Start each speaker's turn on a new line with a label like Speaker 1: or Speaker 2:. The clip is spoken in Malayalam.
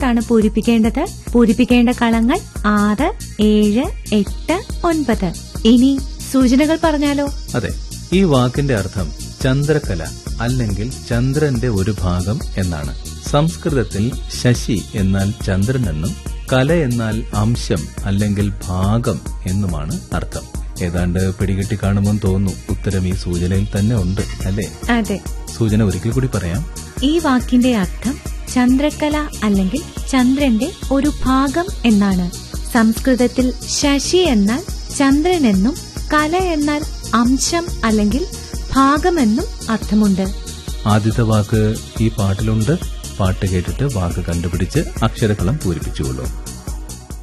Speaker 1: അക്ഷരങ്ങളാണ് പൂരിപ്പിക്കേണ്ടത് പൂരിപ്പിക്കേണ്ട കളങ്ങൾ ആറ് ഏഴ് എട്ട് ഒൻപത് ഇനി സൂചനകൾ പറഞ്ഞാലോ
Speaker 2: അതെ ഈ വാക്കിന്റെ അർത്ഥം ചന്ദ്രകല അല്ലെങ്കിൽ ചന്ദ്രന്റെ ഒരു ഭാഗം എന്നാണ് സംസ്കൃതത്തിൽ ശശി എന്നാൽ ചന്ദ്രൻ എന്നും കല എന്നാൽ അംശം അല്ലെങ്കിൽ ഭാഗം എന്നുമാണ് അർത്ഥം ഏതാണ്ട് പിടികിട്ടി കാണുമ്പോൾ തോന്നുന്നു ഉത്തരം ഈ സൂചനയിൽ തന്നെ ഉണ്ട് അല്ലേ
Speaker 1: അതെ
Speaker 2: സൂചന ഒരിക്കൽ കൂടി പറയാം
Speaker 1: ഈ വാക്കിന്റെ അർത്ഥം ചന്ദ്രക്കല അല്ലെങ്കിൽ ചന്ദ്രന്റെ ഒരു ഭാഗം എന്നാണ് സംസ്കൃതത്തിൽ ശശി എന്നാൽ ചന്ദ്രനെന്നും കല എന്നാൽ അംശം അല്ലെങ്കിൽ ഭാഗമെന്നും അർത്ഥമുണ്ട്
Speaker 2: ആദ്യത്തെ വാക്ക് ഈ പാട്ടിലുണ്ട് പാട്ട് കേട്ടിട്ട് വാക്ക് കണ്ടുപിടിച്ച് അക്ഷരക്കളം പൂരിപ്പിച്ചുകൊള്ളൂ